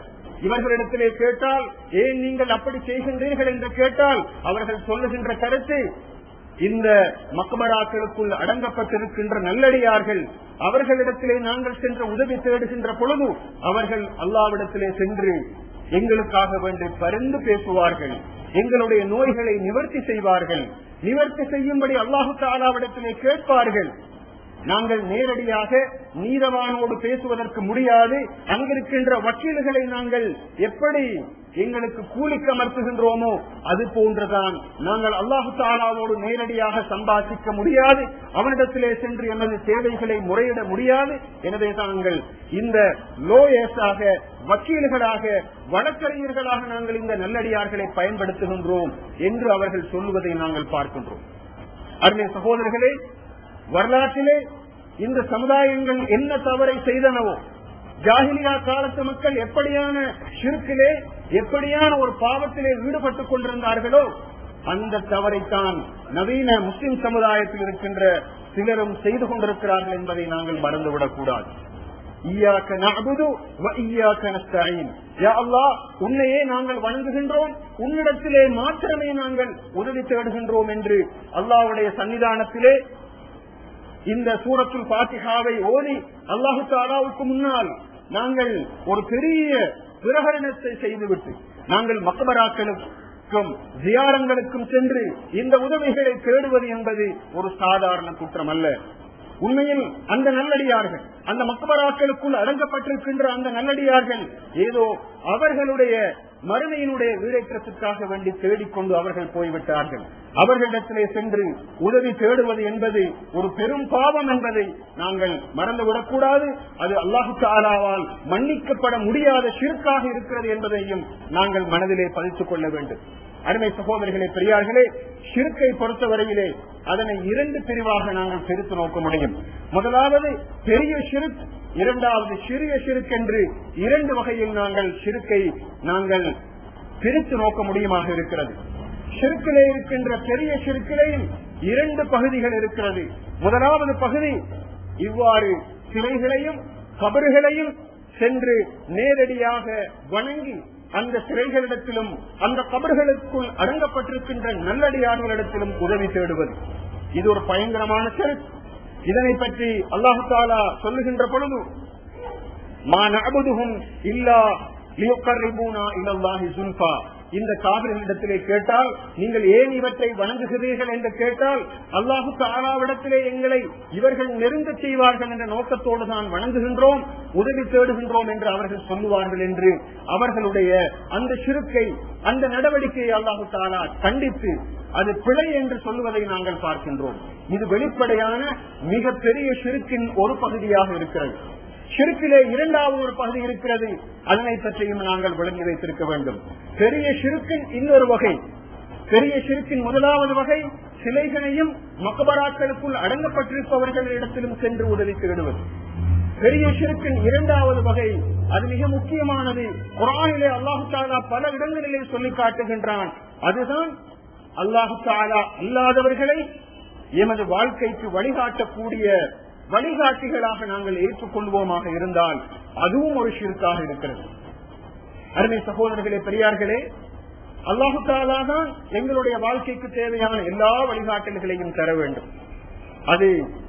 இவர்களிடத்திலே கேட்டால் ஏன் நீங்கள் அப்படி செய்கின்றீர்கள் என்று கேட்டால் அவர்கள் சொல்லுகின்ற கருத்து இந்த மக்பராக்களுக்குள் அடங்கப்பட்டிருக்கின்ற நல்லடியார்கள் அவர்களிடத்திலே நாங்கள் சென்று உதவி தேடுகின்ற பொழுது அவர்கள் அல்லாவிடத்திலே சென்று எங்களுக்காக வேண்டி பரிந்து பேசுவார்கள் எங்களுடைய நோய்களை நிவர்த்தி செய்வார்கள் நிவர்த்தி செய்யும்படி அல்லாஹு தாலாவிடத்திலே கேட்பார்கள் நாங்கள் நேரடியாக நீதவானோடு பேசுவதற்கு முடியாது அங்கிருக்கின்ற வக்கீல்களை நாங்கள் எப்படி எங்களுக்கு கூலிக்கு அமர்த்துகின்றோமோ அது போன்றுதான் நாங்கள் அல்லாஹு தாலாவோடு நேரடியாக சம்பாதிக்க முடியாது அவனிடத்திலே சென்று எமது தேவைகளை முறையிட முடியாது எனவே தாங்கள் இந்த லோயஸாக வக்கீல்களாக வழக்கறிஞர்களாக நாங்கள் இந்த நல்லடியார்களை பயன்படுத்துகின்றோம் என்று அவர்கள் சொல்லுவதை நாங்கள் பார்க்கின்றோம் அருமை சகோதரர்களே வரலாற்றிலே இந்த சமுதாயங்கள் என்ன தவறை செய்தனவோ ஜாகிலியா காலத்து மக்கள் எப்படியான ஷிர்கிலே எப்படியான ஒரு பாவத்திலே ஈடுபட்டுக் கொண்டிருந்தார்களோ அந்த தவறைத்தான் நவீன முஸ்லிம் சமுதாயத்தில் இருக்கின்ற சிலரும் செய்து கொண்டிருக்கிறார்கள் என்பதை நாங்கள் மறந்துவிடக் கூடாது உன்னையே நாங்கள் வணங்குகின்றோம் உன்னிடத்திலே மாத்திரமே நாங்கள் உதவி தேடுகின்றோம் என்று அல்லாவுடைய சன்னிதானத்திலே இந்த சூரத்துல் பாத்திகாவை ஓதி அல்லாஹு தாலாவுக்கு முன்னால் நாங்கள் ஒரு பெரிய பிரகடனத்தை செய்துவிட்டு நாங்கள் மக்கபராக்களுக்கும் ஜியாரங்களுக்கும் சென்று இந்த உதவிகளை தேடுவது என்பது ஒரு சாதாரண குற்றம் அல்ல உண்மையில் அந்த நல்லடியார்கள் அந்த மக்கபராக்களுக்குள் அடங்கப்பட்டிருக்கின்ற அந்த நல்லடியார்கள் ஏதோ அவர்களுடைய மறுமையினுடைய வீடேற்றத்திற்காக வேண்டி தேடிக்கொண்டு அவர்கள் போய்விட்டார்கள் அவர்களிடத்திலே சென்று உதவி தேடுவது என்பது ஒரு பெரும் பாவம் என்பதை நாங்கள் மறந்துவிடக்கூடாது அது அல்லாஹு தாலாவால் மன்னிக்கப்பட முடியாத சிறுக்காக இருக்கிறது என்பதையும் நாங்கள் மனதிலே பதித்துக் கொள்ள வேண்டும் அருமை சகோதரிகளே பெரியார்களே சிறுக்கை பொறுத்தவரையிலே அதனை இரண்டு பிரிவாக நாங்கள் பிரித்து நோக்க முடியும் முதலாவது பெரிய சிறுக் இரண்டாவது சிறிய சிறுக்கென்று இரண்டு வகையில் நாங்கள் சிறுக்கை நாங்கள் பிரித்து நோக்க முடியுமாக இருக்கிறது சிறுக்கிலே இருக்கின்ற பெரிய சிறுக்கிலேயும் இரண்டு பகுதிகள் இருக்கிறது முதலாவது பகுதி இவ்வாறு சிலைகளையும் கபறுகளையும் சென்று நேரடியாக வணங்கி அந்த சிறைகளிடத்திலும் அந்த கபர்களுக்குள் அடங்கப்பட்டிருக்கின்ற நல்லடியார்களிடத்திலும் உதவி தேடுவது இது ஒரு பயங்கரமான சிறு இதனை பற்றி அல்லாஹு தாலா சொல்லுகின்ற பொழுது மாநபுதுகும் இல்லா லியுக்கர்ரிபூனா இலல்லாஹி சுல்பா இந்த காவிரிடத்திலே கேட்டால் நீங்கள் ஏன் இவற்றை வணங்குகிறீர்கள் என்று கேட்டால் அல்லாஹு தாலாவிடத்திலே எங்களை இவர்கள் நெருங்க செய்வார்கள் என்ற நோக்கத்தோடு தான் வணங்குகின்றோம் உதவி தேடுகின்றோம் என்று அவர்கள் சொல்லுவார்கள் என்று அவர்களுடைய அந்த சிறுக்கை அந்த நடவடிக்கையை அல்லாஹு தாலா கண்டித்து அது பிழை என்று சொல்லுவதை நாங்கள் பார்க்கின்றோம் இது வெளிப்படையான மிக பெரிய சிறுக்கின் ஒரு பகுதியாக இருக்கிறது ஷிருக்கிலே இரண்டாவது ஒரு பகுதி இருக்கிறது அதனை பற்றியும் நாங்கள் விளங்கி வைத்திருக்க வேண்டும் பெரிய ஷிருக்கின் இன்னொரு வகை பெரிய ஷிருக்கின் முதலாவது வகை சிலைகளையும் மக்கபராக்களுக்குள் அடங்கப்பட்டிருப்பவர்களிடத்திலும் சென்று உதவி தேடுவது பெரிய ஷிருக்கின் இரண்டாவது வகை அது மிக முக்கியமானது குரானிலே அல்லாஹு தாலா பல இடங்களிலே சொல்லி காட்டுகின்றான் அதுதான் அல்லாஹு தாலா அல்லாதவர்களை எமது வாழ்க்கைக்கு வழிகாட்டக்கூடிய வழிகாட்டிகளாக நாங்கள் ஏற்றுக்கொள்வோமாக இருந்தால் அதுவும் ஒரு ஷிற்காக இருக்கிறது அருமை சகோதரர்களே பெரியார்களே அல்லாஹு தாலா தான் எங்களுடைய வாழ்க்கைக்கு தேவையான எல்லா வழிகாட்டல்களையும் தர வேண்டும் அது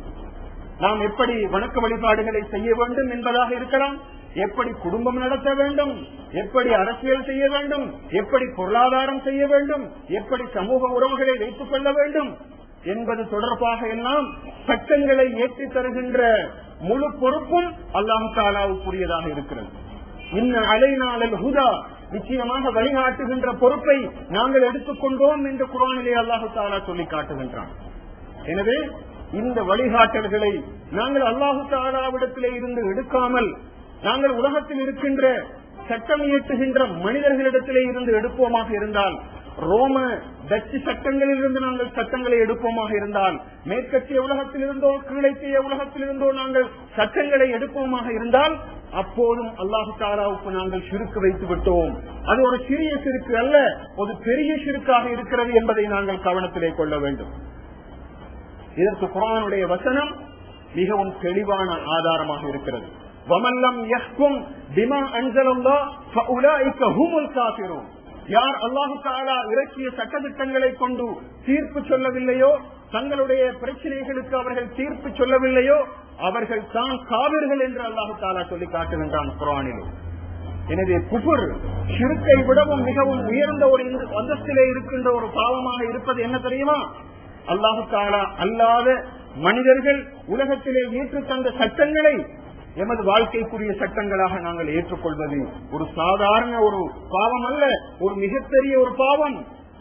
நாம் எப்படி வணக்க வழிபாடுகளை செய்ய வேண்டும் என்பதாக இருக்கலாம் எப்படி குடும்பம் நடத்த வேண்டும் எப்படி அரசியல் செய்ய வேண்டும் எப்படி பொருளாதாரம் செய்ய வேண்டும் எப்படி சமூக உறவுகளை வைத்துக் கொள்ள வேண்டும் என்பது தொடர்பாக எல்லாம் சட்டங்களை ஏற்றி தருகின்ற முழு பொறுப்பும் அல்லாஹு தாலாவுக்குரியதாக இருக்கிறது இன்ன அலைநாளல் ஹுதா நிச்சயமாக வழிகாட்டுகின்ற பொறுப்பை நாங்கள் எடுத்துக்கொண்டோம் என்று குரானிலே அல்லாஹு தாலா சொல்லி காட்டுகின்றான் எனவே இந்த வழிகாட்டல்களை நாங்கள் அல்லாஹு தாலாவிடத்திலே இருந்து எடுக்காமல் நாங்கள் உலகத்தில் இருக்கின்ற சட்டம் இயற்றுகின்ற மனிதர்களிடத்திலே இருந்து எடுப்போமாக இருந்தால் ரோம டச்சு சட்டங்களில் இருந்து நாங்கள் சட்டங்களை எடுப்போமாக இருந்தால் மேற்கத்திய உலகத்தில் இருந்தோ கீழைத்திய உலகத்தில் இருந்தோ நாங்கள் சட்டங்களை எடுப்போமாக இருந்தால் அப்போதும் அல்லாஹு தாலாவுக்கு நாங்கள் சிறுக்கு வைத்து விட்டோம் அது ஒரு சிறிய சிறுக்கு அல்ல ஒரு பெரிய சிறுக்காக இருக்கிறது என்பதை நாங்கள் கவனத்திலே கொள்ள வேண்டும் இதற்கு குரானுடைய வசனம் மிகவும் தெளிவான ஆதாரமாக இருக்கிறது வமல்லம் யஹ்கும் பிமா அன்சலல்லாஹ் ஃபஉலாயிக ஹுமுல் காஃபிரூன் யார் அல்லாஹு தாலா இறக்கிய சட்டத்திட்டங்களை கொண்டு தீர்ப்பு சொல்லவில்லையோ தங்களுடைய பிரச்சனைகளுக்கு அவர்கள் தீர்ப்பு சொல்லவில்லையோ அவர்கள் தான் காவிர்கள் என்று அல்லாஹு தாலா சொல்லி காட்டுகின்றான் குரானிலும் எனவே குபுர் சிறுக்கை விடவும் மிகவும் உயர்ந்த ஒரு அந்தஸ்திலே இருக்கின்ற ஒரு பாவமாக இருப்பது என்ன தெரியுமா அல்லாஹு தாலா அல்லாத மனிதர்கள் உலகத்திலே ஏற்று தந்த சட்டங்களை எமது வாழ்க்கைக்குரிய சட்டங்களாக நாங்கள் ஏற்றுக்கொள்வது ஒரு சாதாரண ஒரு பாவம் அல்ல ஒரு மிகப்பெரிய ஒரு பாவம்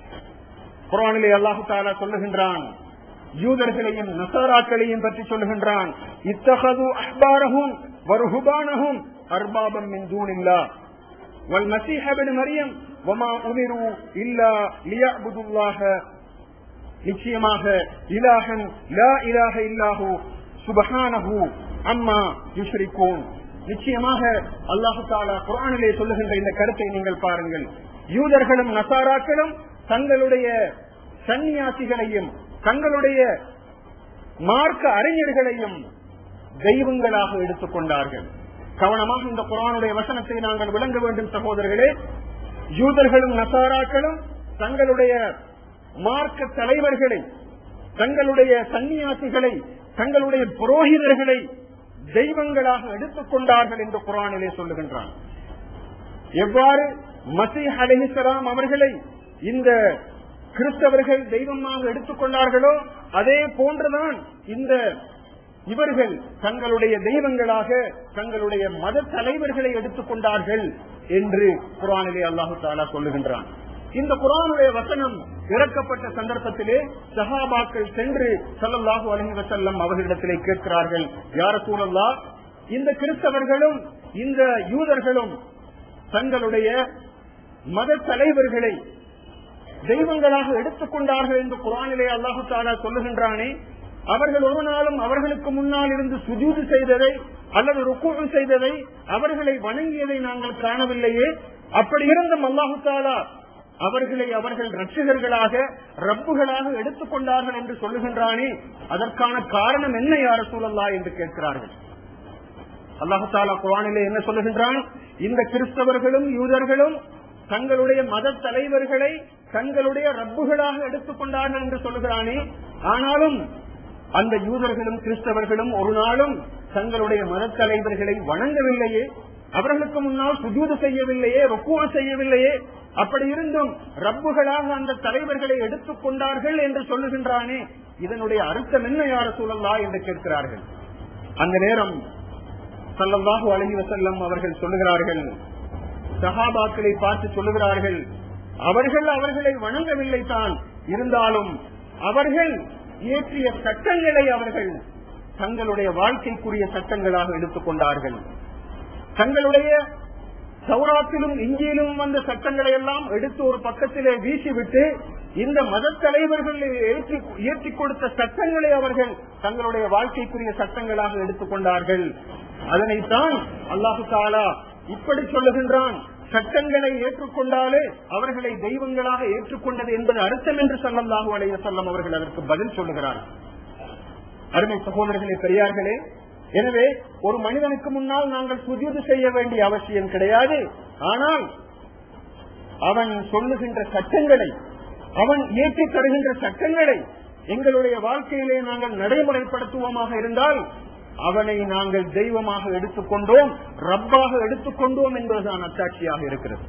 குரானிலே அல்லாஹு தாலா சொல்லுகின்றான் யூதர்களையும் நசாராக்களையும் பற்றி சொல்லுகின்றான் இத்தகது அஹ்பாரஹும் வருஹுபானஹும் அர்பாபம் மின் தூனில்லா والمسيح ابن مريم وما امروا الا ليعبدوا الله நிச்சயமாக இலாஹன் லா இலாஹ இல்லாஹு சுபஹானஹு அம்மா யுஷ்ரிகூன் நிச்சயமாக அல்லாஹு தாலா குரானிலே சொல்லுகின்ற இந்த கருத்தை நீங்கள் பாருங்கள் யூதர்களும் நசாராக்களும் தங்களுடைய சன்னியாசிகளையும் தங்களுடைய மார்க்க அறிஞர்களையும் தெய்வங்களாக எடுத்துக் கொண்டார்கள் கவனமாக இந்த குரானுடைய வசனத்தை நாங்கள் விளங்க வேண்டும் சகோதரர்களே யூதர்களும் நசாராக்களும் தங்களுடைய மார்க்க தலைவர்களை தங்களுடைய சன்னியாசிகளை தங்களுடைய புரோகிதர்களை தெய்வங்களாக எடுத்துக் கொண்டார்கள் என்று குரானிலே சொல்லுகின்றான் எவ்வாறு மசீஹ் அலிஹிசலாம் அவர்களை இந்த கிறிஸ்தவர்கள் தெய்வமாக எடுத்துக் கொண்டார்களோ அதே போன்றுதான் இந்த இவர்கள் தங்களுடைய தெய்வங்களாக தங்களுடைய மத தலைவர்களை எடுத்துக் கொண்டார்கள் என்று குரானிலே அல்லாஹு தாலா சொல்லுகின்றான் இந்த குரானுடைய வசனம் இறக்கப்பட்ட சந்தர்ப்பத்திலே சஹாபாக்கள் சென்று சல்லல்லாஹு அலஹி வசல்லம் அவர்களிடத்திலே கேட்கிறார்கள் யார சூழல்லா இந்த கிறிஸ்தவர்களும் இந்த யூதர்களும் தங்களுடைய மத தலைவர்களை தெய்வங்களாக எடுத்துக் கொண்டார்கள் என்று குரானிலே அல்லாஹு தாலா சொல்லுகின்றானே அவர்கள் ஒரு நாளும் அவர்களுக்கு முன்னால் இருந்து சுஜூது செய்ததை அல்லது ருக்கு செய்ததை அவர்களை வணங்கியதை நாங்கள் காணவில்லையே அப்படி இருந்தும் அல்லாஹு தாலா அவர்களை அவர்கள் ரட்சகர்களாக ரப்புகளாக எடுத்துக் கொண்டார்கள் என்று சொல்லுகின்றானே அதற்கான காரணம் என்ன யார சூழல்லா என்று கேட்கிறார்கள் அல்லாஹு தாலா குரானிலே என்ன சொல்லுகின்றான் இந்த கிறிஸ்தவர்களும் யூதர்களும் தங்களுடைய மத தலைவர்களை தங்களுடைய ரப்புகளாக எடுத்துக் கொண்டார்கள் என்று சொல்லுகிறானே ஆனாலும் அந்த யூதர்களும் கிறிஸ்தவர்களும் ஒரு நாளும் தங்களுடைய மத தலைவர்களை வணங்கவில்லையே அவர்களுக்கு முன்னால் சுஜூது செய்யவில்லையே ரொக்குவ செய்யவில்லையே அப்படி இருந்தும் ரப்புகளாக அந்த தலைவர்களை எடுத்துக் கொண்டார்கள் என்று சொல்லுகின்றானே இதனுடைய அர்த்தம் என்ன யார சூழல்லா என்று கேட்கிறார்கள் அந்த நேரம் சல்லல்லாஹு அலஹி வசல்லம் அவர்கள் சொல்லுகிறார்கள் சஹாபாக்களை பார்த்து சொல்லுகிறார்கள் அவர்கள் அவர்களை வணங்கவில்லை தான் இருந்தாலும் அவர்கள் இயற்றிய சட்டங்களை அவர்கள் தங்களுடைய வாழ்க்கைக்குரிய சட்டங்களாக எடுத்துக் கொண்டார்கள் தங்களுடைய சௌராத்திலும் இஞ்சியிலும் வந்த சட்டங்களை எல்லாம் எடுத்து ஒரு பக்கத்திலே வீசிவிட்டு இந்த மத தலைவர்கள் இயற்றி கொடுத்த சட்டங்களை அவர்கள் தங்களுடைய வாழ்க்கைக்குரிய சட்டங்களாக எடுத்துக் கொண்டார்கள் அதனைத்தான் அல்லாஹு தாலா இப்படி சொல்லுகின்றான் சட்டங்களை ஏற்றுக்கொண்டாலே அவர்களை தெய்வங்களாக ஏற்றுக்கொண்டது என்பது அர்த்தம் என்று சொல்லல்லாஹு அலைய செல்லம் அவர்கள் அதற்கு பதில் சொல்லுகிறார்கள் அருமை சகோதரர்களே பெரியார்களே எனவே ஒரு மனிதனுக்கு முன்னால் நாங்கள் சுஜூது செய்ய வேண்டிய அவசியம் கிடையாது ஆனால் அவன் சொல்லுகின்ற சட்டங்களை அவன் ஏற்றி தருகின்ற சட்டங்களை எங்களுடைய வாழ்க்கையிலே நாங்கள் நடைமுறைப்படுத்துவோமாக இருந்தால் அவனை நாங்கள் தெய்வமாக எடுத்துக்கொண்டோம் ரப்பாக எடுத்துக்கொண்டோம் என்பதுதான் அத்தாட்சியாக இருக்கிறது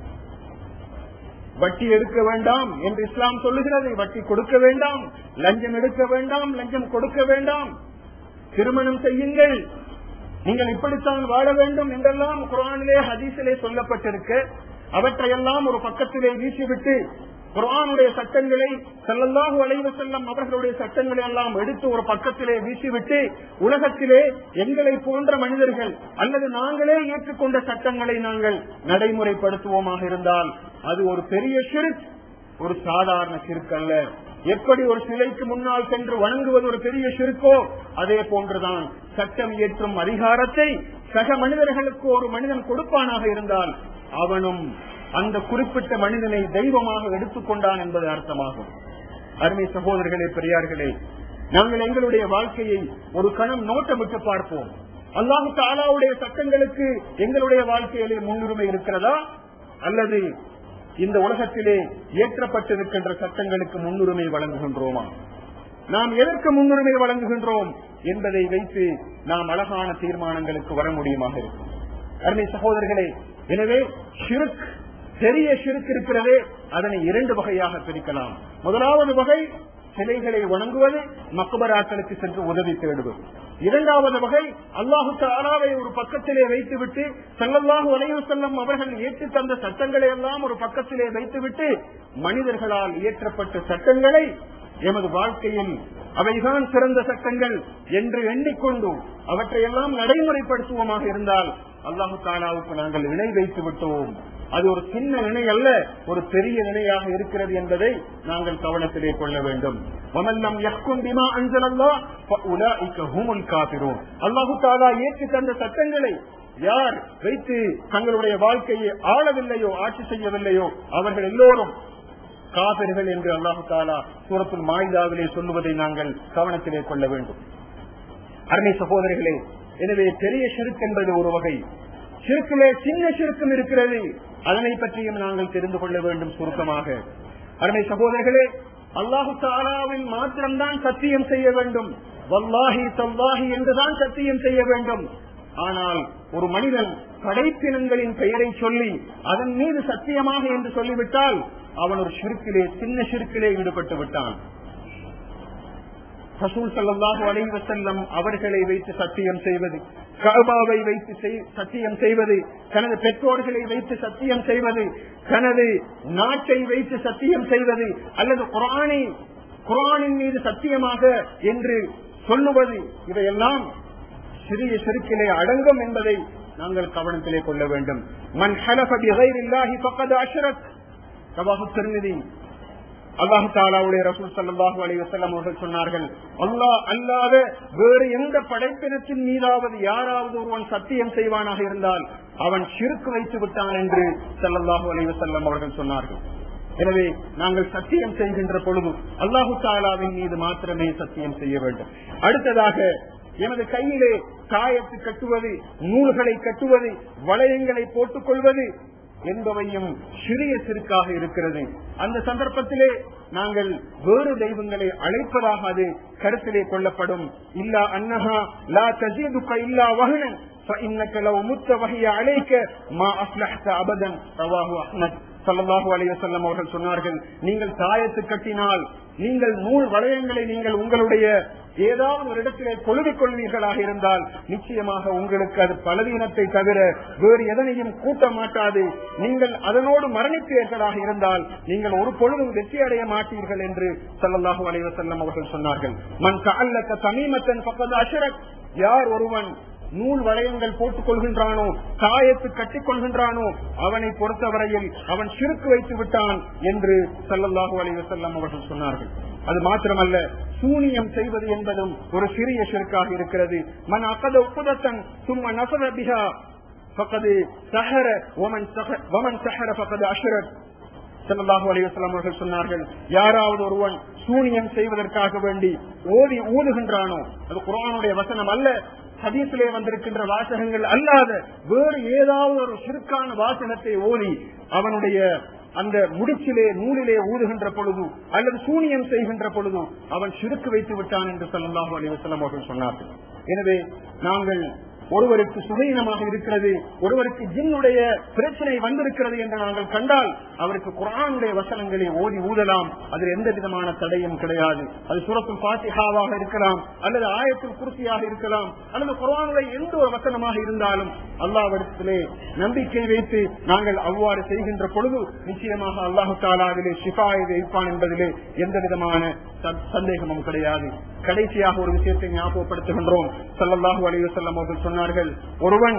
வட்டி எடுக்க வேண்டாம் என்று இஸ்லாம் சொல்லுகிறது வட்டி கொடுக்க வேண்டாம் லஞ்சம் எடுக்க வேண்டாம் லஞ்சம் கொடுக்க வேண்டாம் திருமணம் செய்யுங்கள் நீங்கள் இப்படித்தான் வாழ வேண்டும் என்றெல்லாம் குரானிலே ஹதீஸிலே சொல்லப்பட்டிருக்க அவற்றையெல்லாம் ஒரு பக்கத்திலே வீசிவிட்டு குரானுடைய சட்டங்களை செல்லல்லாஹு அலைவு செல்லம் அவர்களுடைய சட்டங்களை எல்லாம் எடுத்து ஒரு பக்கத்திலே வீசிவிட்டு உலகத்திலே எங்களை போன்ற மனிதர்கள் அல்லது நாங்களே ஏற்றுக்கொண்ட சட்டங்களை நாங்கள் நடைமுறைப்படுத்துவோமாக இருந்தால் அது ஒரு பெரிய சிறுக் ஒரு சாதாரண சிறுக்கல்ல எப்படி ஒரு சிலைக்கு முன்னால் சென்று வணங்குவது ஒரு பெரிய சிறுக்கோ அதே போன்றுதான் சட்டம் இயற்றும் அதிகாரத்தை சக மனிதர்களுக்கு ஒரு மனிதன் கொடுப்பானாக இருந்தால் அவனும் அந்த குறிப்பிட்ட மனிதனை தெய்வமாக எடுத்துக்கொண்டான் என்பது அர்த்தமாகும் அருமை சகோதரர்களே பெரியார்களே நாங்கள் எங்களுடைய வாழ்க்கையை ஒரு கணம் நோட்டமிட்டு பார்ப்போம் அல்லாஹு தாலாவுடைய சட்டங்களுக்கு எங்களுடைய வாழ்க்கையிலே முன்னுரிமை இருக்கிறதா அல்லது இந்த உலகத்திலே ஏற்றப்பட்டிருக்கின்ற சட்டங்களுக்கு முன்னுரிமை வழங்குகின்றோமா நாம் எதற்கு முன்னுரிமை வழங்குகின்றோம் என்பதை வைத்து நாம் அழகான தீர்மானங்களுக்கு வர முடியுமாக இருக்கும் அருமை சகோதரர்களே எனவே ஷிருக் பெரிய ஷிருக் இருக்கிறதே அதனை இரண்டு வகையாக பிரிக்கலாம் முதலாவது வகை சிலைகளை வணங்குவது மக்குபராக்களுக்கு சென்று உதவி தேடுவது இரண்டாவது வகை அல்லாஹு தாலாவை ஒரு பக்கத்திலே வைத்துவிட்டு சல்லல்லாஹு அலைஹி செல்லம் அவர்கள் ஏற்று தந்த சட்டங்களை எல்லாம் ஒரு பக்கத்திலே வைத்துவிட்டு மனிதர்களால் இயற்றப்பட்ட சட்டங்களை எமது வாழ்க்கையில் அவைதான் சிறந்த சட்டங்கள் என்று எண்ணிக்கொண்டு அவற்றையெல்லாம் நடைமுறைப்படுத்துவோமாக இருந்தால் அல்லாஹு தாலாவுக்கு நாங்கள் இணை வைத்து விட்டோம் அது ஒரு சின்ன இணை அல்ல ஒரு பெரிய இணையாக இருக்கிறது என்பதை நாங்கள் கவனத்திலே கொள்ள வேண்டும் அல்லாஹு தாலா ஏற்றி தந்த சட்டங்களை யார் வைத்து தங்களுடைய வாழ்க்கையை ஆளவில்லையோ ஆட்சி செய்யவில்லையோ அவர்கள் எல்லோரும் காபிர்கள் என்று அல்லாஹு தாலா சூரத்துல் மாயுதாவிலே சொல்லுவதை நாங்கள் கவனத்திலே கொள்ள வேண்டும் அருமை சகோதரிகளே எனவே பெரிய சிறுக்கு என்பது ஒரு வகை சிறுக்கிலே சின்ன சிறுக்கும் இருக்கிறது அதனை பற்றியும் நாங்கள் தெரிந்து கொள்ள வேண்டும் சுருக்கமாக அருமை சகோதரர்களே அல்லாஹு தாலாவின் மாத்திரம்தான் சத்தியம் செய்ய வேண்டும் வல்லாஹி தல்லாஹி என்றுதான் சத்தியம் செய்ய வேண்டும் ஆனால் ஒரு மனிதன் படைப்பினங்களின் பெயரை சொல்லி அதன் மீது சத்தியமாக என்று சொல்லிவிட்டால் அவன் ஒரு சிறுக்கிலே சின்ன சிறுக்கிலே ஈடுபட்டு விட்டான் ரசூல் சல்லாஹூ அலைஹி வசல்லம் அவர்களை வைத்து சத்தியம் செய்வது கபாவை வைத்து சத்தியம் செய்வது தனது பெற்றோர்களை வைத்து சத்தியம் செய்வது தனது நாட்டை வைத்து சத்தியம் செய்வது அல்லது குரானை குரானின் மீது சத்தியமாக என்று சொல்லுவது இவையெல்லாம் சிறிய செருக்கிலே அடங்கும் என்பதை நாங்கள் கவனத்திலே கொள்ள வேண்டும் மண் ஹலபி இல்லாஹி பக்கது அஷ்ரத் ரவாஹு திருநிதி அல்லாஹு தாலாவுடைய ரசூல் சல்லாஹூ அலி வசல்லம் அவர்கள் சொன்னார்கள் அல்லாஹ் அல்லாத வேறு எந்த படைப்பினத்தின் மீதாவது யாராவது ஒருவன் சத்தியம் செய்வானாக இருந்தால் அவன் சிறுக்கு வைத்து விட்டான் என்று சல்லல்லாஹூ அலி வசல்லம் அவர்கள் சொன்னார்கள் எனவே நாங்கள் சத்தியம் செய்கின்ற பொழுது அல்லாஹு தாலாவின் மீது மாத்திரமே சத்தியம் செய்ய வேண்டும் அடுத்ததாக எனது கையிலே காயத்து கட்டுவது நூல்களை கட்டுவது வளையங்களை போட்டுக் கொள்வது என்பவையும் சிறிய சிறுக்காக இருக்கிறது அந்த சந்தர்ப்பத்திலே நாங்கள் வேறு தெய்வங்களை அழைப்பதாக அது கருத்திலே கொள்ளப்படும் இல்லா அன்னஹா லா தஜீதுக்க இல்லா வஹனன் فإنك لو مت وهي عليك ما أصلحت أبدا رواه أحمد சல்லாஹூ அலைவசல்லம் அவர்கள் சொன்னார்கள் நீங்கள் தாயத்து கட்டினால் நீங்கள் நூல் வளையங்களை நீங்கள் உங்களுடைய ஏதாவது ஒரு இடத்திலே கொழுவிக் கொள்வீர்களாக இருந்தால் நிச்சயமாக உங்களுக்கு அது பலவீனத்தை தவிர வேறு எதனையும் கூட்ட மாட்டாது நீங்கள் அதனோடு மரணிப்பீர்களாக இருந்தால் நீங்கள் ஒரு பொழுதும் வெற்றி அடைய மாட்டீர்கள் என்று சல்லல்லாஹூ அலைவசல்லம் அவர்கள் சொன்னார்கள் மண் காலக்க தமிமத்தன் பக்கத்து அஷரக் யார் ஒருவன் நூல் வளையங்கள் போட்டுக் கொள்கின்றானோ காயத்து கட்டிக் கொள்கின்றானோ அவனை பொறுத்தவரையில் அவன் சிறுக்கு வைத்து விட்டான் என்று சல்லல்லாஹு அலைவசல்லம் அவர்கள் சொன்னார்கள் அது மாத்திரமல்ல சூனியம் செய்வது என்பதும் ஒரு சிறிய சிறுக்காக இருக்கிறது மன் அக்கத உப்புதத்தன் சும்மா நசர பிகா பக்கது சஹர ஒமன் ஒமன் சஹர பக்கது அஷரத் சல்லாஹூ அலைவசல்லாம் அவர்கள் சொன்னார்கள் யாராவது ஒருவன் சூனியம் செய்வதற்காக வேண்டி ஓதி ஊதுகின்றானோ அது குரானுடைய வசனம் அல்ல ஹதீசிலே வந்திருக்கின்ற வாசகங்கள் அல்லாத வேறு ஏதாவது ஒரு சிறுக்கான வாசகத்தை ஓதி அவனுடைய அந்த முடிச்சிலே நூலிலே ஊதுகின்ற பொழுது அல்லது சூனியம் செய்கின்ற பொழுது அவன் சிறுக்கு வைத்து விட்டான் என்று சொல்லலாஹு அலிவசலம் அவர்கள் சொன்னார்கள் எனவே நாங்கள் ஒருவருக்கு சுகையினமாக இருக்கிறது ஒருவருக்கு ஜின்னுடைய பிரச்சனை வந்திருக்கிறது என்று நாங்கள் கண்டால் அவருக்கு குரானுடைய வசனங்களை ஓதி ஊதலாம் அதில் எந்த விதமான தடையும் கிடையாது அது சுரத்தும் பாத்திகாவாக இருக்கலாம் அல்லது ஆயத்தில் குருத்தியாக இருக்கலாம் அல்லது குரானுடைய எந்த ஒரு வசனமாக இருந்தாலும் அல்லாவிடத்திலே நம்பிக்கை வைத்து நாங்கள் அவ்வாறு செய்கின்ற பொழுது நிச்சயமாக அல்லாஹு தாலாவிலே ஷிஃபாயை வைப்பான் என்பதிலே எந்த விதமான சந்தேகமும் கிடையாது கடைசியாக ஒரு விஷயத்தை ஞாபகப்படுத்துகின்றோம் சல்லல்லாஹு அலைவசல்லம் அவர்கள் சொன்னார்கள் ஒருவன்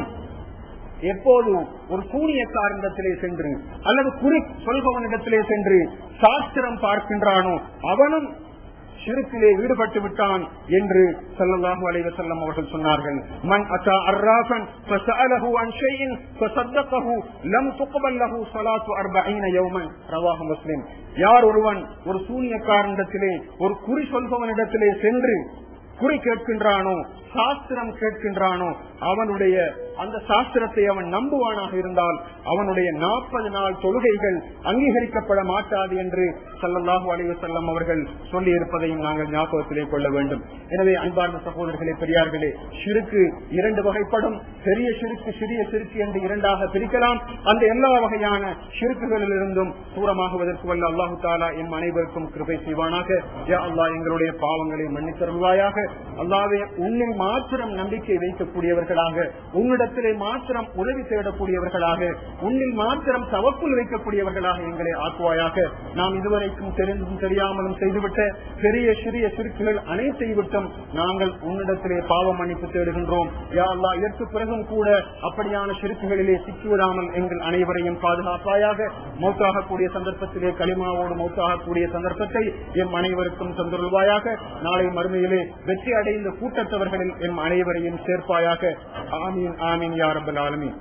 எப்போது ஒரு சூனியக்காரனிடத்திலே சென்று அல்லது குறி சொல்பவனிடத்திலே சென்று சாஸ்திரம் பார்க்கின்றானோ அவனும் சிறுக்கிலே ஈடுபட்டு விட்டான் என்று சல்லல்லாஹு அலைஹி வஸல்லம் அவர்கள் சொன்னார்கள் மன் அத்தா அர்ராஃபன் ஃபஸஅலஹு அன் ஷைஇன் ஃபஸத்தகஹு லம் துக்பல் லஹு ஸலாத்து 40 யௌமன் ரவாஹு முஸ்லிம் யார் ஒருவன் ஒரு சூனியக்காரனிடத்திலே ஒரு குறி சொல்பவனிடத்திலே சென்று குறி கேட்கின்றானோ சாஸ்திரம் கேட்கின்றானோ அவனுடைய அந்த சாஸ்திரத்தை அவன் நம்புவானாக இருந்தால் அவனுடைய நாற்பது நாள் தொழுகைகள் அங்கீகரிக்கப்பட மாட்டாது என்று சல்லல்லாஹு அலைவசல்லம் அவர்கள் சொல்லி இருப்பதையும் நாங்கள் ஞாபகத்திலே கொள்ள வேண்டும் எனவே அன்பார்ந்த சகோதரர்களே பெரியார்களே சிறுக்கு இரண்டு வகைப்படும் பெரிய சிறுக்கு சிறிய சிறுக்கு என்று இரண்டாக பிரிக்கலாம் அந்த எல்லா வகையான சிறுக்குகளிலிருந்தும் தூரமாகுவதற்கு வல்ல அல்லாஹு தாலா எம் அனைவருக்கும் கிருபை செய்வானாக யா அல்லாஹ் எங்களுடைய பாவங்களை மன்னித்தருள்வாயாக அல்லாவே உன்னில் மாத்திரம் நம்பிக்கை வைக்கக்கூடியவர்களாக உன்னிடத்திலே மாத்திரம் உதவி தேடக்கூடியவர்களாக உன்னில் மாத்திரம் தவக்குள் வைக்கக்கூடியவர்களாக எங்களை ஆக்குவாயாக நாம் இதுவரைக்கும் தெரிந்தும் தெரியாமலும் செய்துவிட்ட பெரிய சிறிய சிறுக்குகள் அனைத்தை விட்டும் நாங்கள் உன்னிடத்திலே பாவ மன்னிப்பு தேடுகின்றோம் யா அல்லா இதற்கு பிறகும் கூட அப்படியான சிறுக்குகளிலே சிக்கிவிடாமல் எங்கள் அனைவரையும் பாதுகாப்பாயாக மௌத்தாகக்கூடிய சந்தர்ப்பத்திலே களிமாவோடு மௌத்தாகக்கூடிய சந்தர்ப்பத்தை எம் அனைவருக்கும் தந்துருவாயாக நாளை மறுமையிலே வெற்றி அடைந்த கூட்டத்தவர்களில் எம் அனைவரையும் சேர்ப்பாயாக ஆமீன் ஆமீன் யா ரப்பல் ஆலமீன்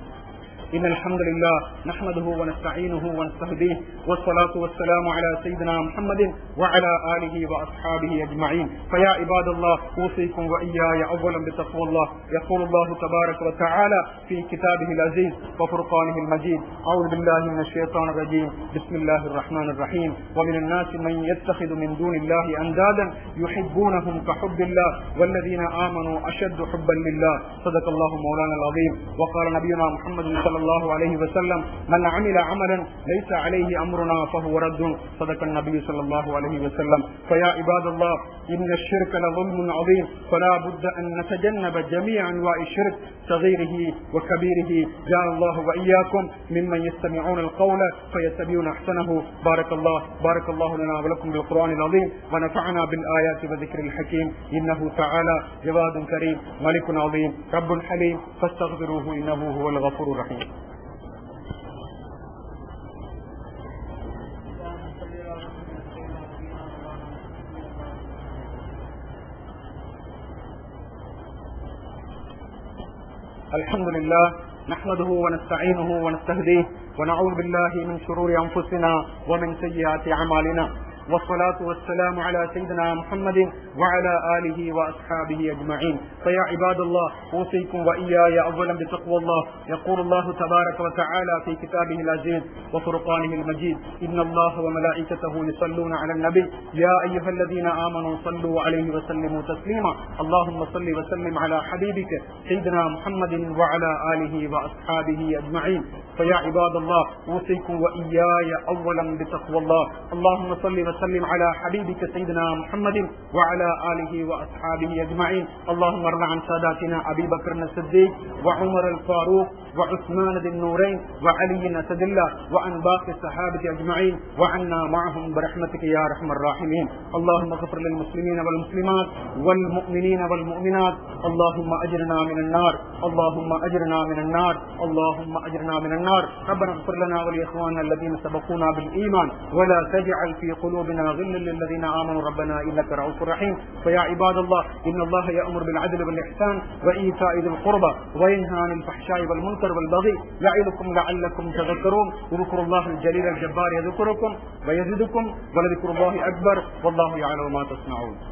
إن الحمد لله نحمده ونستعينه ونستهديه والصلاة والسلام على سيدنا محمد وعلى آله وأصحابه أجمعين فيا عباد الله أوصيكم وإياي أولا بتقوى الله يقول الله تبارك وتعالى في كتابه العزيز وفرقانه المجيد أعوذ بالله من الشيطان الرجيم بسم الله الرحمن الرحيم ومن الناس من يتخذ من دون الله أندادا يحبونهم كحب الله والذين آمنوا أشد حبا لله صدق الله مولانا العظيم وقال نبينا محمد صلى الله عليه وسلم من عمل عملا ليس عليه أمرنا فهو رد صدق النبي صلى الله عليه وسلم فيا عباد الله إن الشرك لظلم عظيم فلا بد أن نتجنب جميع أنواع الشرك صغيره وكبيره جاء الله وإياكم ممن يستمعون القول فيتبعون أحسنه بارك الله بارك الله لنا ولكم بالقرآن العظيم ونفعنا بالآيات وذكر الحكيم إنه تعالى جواد كريم ملك عظيم رب حليم فاستغفروه إنه هو الغفور الرحيم الحمد لله نحمده ونستعينه ونستهديه ونعوذ بالله من شرور أنفسنا ومن سيئات أعمالنا والصلاة والسلام على سيدنا محمد وعلى آله وأصحابه أجمعين فيا عباد الله أوصيكم وإياي أولا بتقوى الله يقول الله تبارك وتعالى في كتابه العزيز وفرقانه المجيد إن الله وملائكته يصلون على النبي يا أيها الذين آمنوا صلوا عليه وسلموا تسليما اللهم صل وسلم على حبيبك سيدنا محمد وعلى آله وأصحابه أجمعين فيا عباد الله أوصيكم وإياي أولا بتقوى الله اللهم صل وسلم على حبيبك سيدنا محمد وعلى آله وأصحابه أجمعين اللهم ارض عن ساداتنا أبي بكر الصديق وعمر الفاروق وعثمان ذي النورين وعلي أسد الله وعن باقي الصحابة أجمعين وعنا معهم برحمتك يا أرحم الراحمين اللهم اغفر للمسلمين والمسلمات والمؤمنين والمؤمنات اللهم أجرنا من النار اللهم أجرنا من النار اللهم أجرنا من النار ربنا اغفر لنا ولإخواننا الذين سبقونا بالإيمان ولا تجعل في قلوبنا غلا للذين آمنوا ربنا إنك رؤوف رحيم فيا عباد الله إن الله يأمر بالعدل والإحسان وإيتاء ذي القربى وينهى عن الفحشاء والمنكر والبغي يعظكم لعلكم تذكرون اذكروا الله الجليل الجبار يذكركم ويزدكم ولذكر الله أكبر والله يعلم ما تصنعون